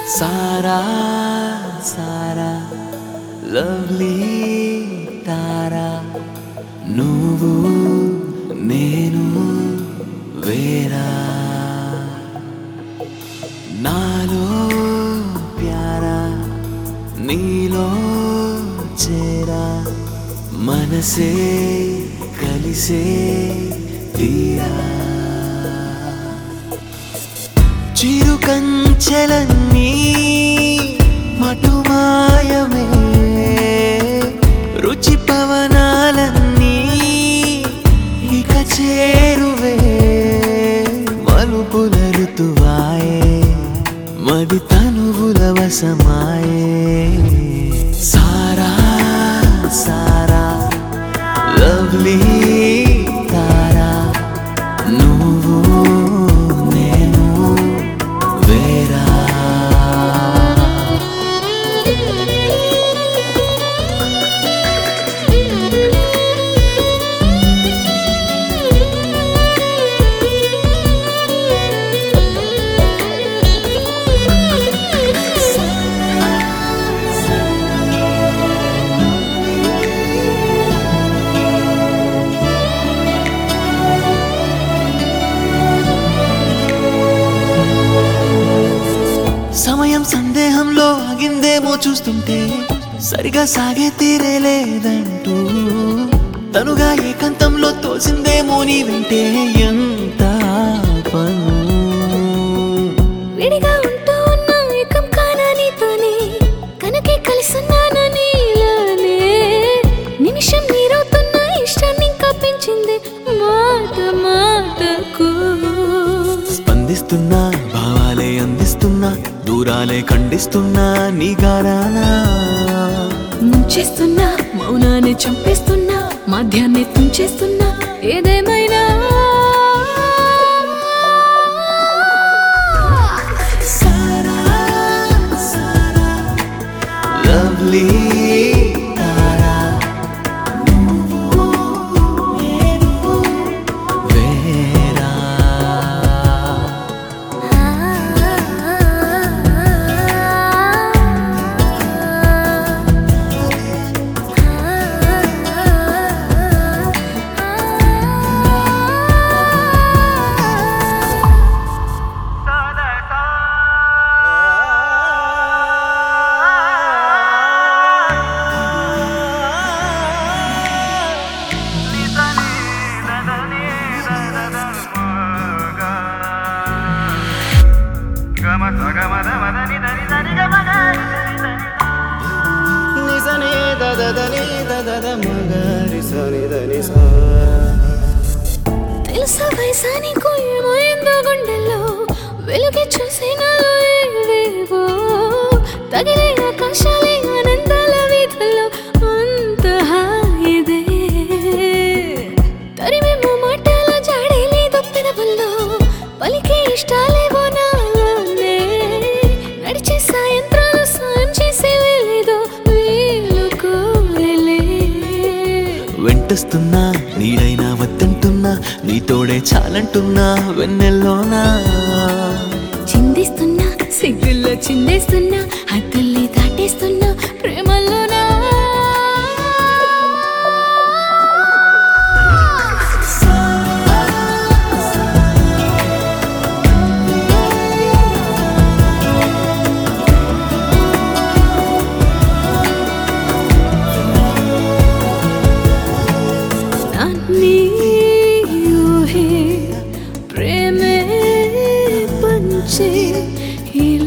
సారా సారా lovely తారా నువ్వు నేను వేరా నాలో ప్యారా నీలో చేరా మనసే కలిసే తీరా చిరు కంచెలన్నీ మటుమాయమే రుచి పవనాలన్నీ ఇక చేరువే మలుపుల ఋతువాయే మది తనువుల వశమాయే సారా సారా లవ్లీ తారా నువ్వు నేను వేరా సమయం సందేహంలో ఆగిందేమో చూస్తుంటే సరిగా సాగే తీరే లేదంటూ తనుగా ఏకాంతంలో తోసిందేమో నీ వెంటే ఎంత పను విడిగా ఉంటూ ఉన్నా ఏకం కానా నీతోనే కనుకే కలిసున్నాను నీలోనే నిమిషం నీరవుతున్న ఇష్టాన్ని ఇంకా పెంచింది మాట మాటకు స్పందిస్తున్నా భావాలే అందిస్తున్నా దూరాలే ఖండిస్తున్నా నీ గారానా ముంచేస్తున్నా మౌనాన్ని చంపేస్తున్నా మధ్యాన్ని తుంచేస్తున్నా ఏదేమైనా సారా సారా లవ్లీ తారా నువ్వు నేను వేరా నిజని దదని దద మగరి సని దని సా తెలుసా వయసా నీకు ఏమైందో గుండెల్లో వెలుగి చూసి నాలో ఏవేవో తగిలే ఆకాశాలే ఆనందాల వీధుల్లో అంత హాయిదే తరిమేమో మాటల జాడే లేదు పెదవుల్లో పలికే ఇష్టాలేవో నాలోనే నడిచే సాయంత్రాలు సాయం చేసేవే లేదో వీలు కోరలే వెంటస్తున్నా నీడైనా వద్దంటున్నా నీతోడే చాలంటున్నా వెన్నెల్లోనా చిందిస్తున్నా సిగ్గుల్లో చిందేస్తున్నా హద్దుల్ని దాటేస్తున్నా ప్రేమలోనా అన్నీ ఊహే ప్రేమే పంచే ఇలా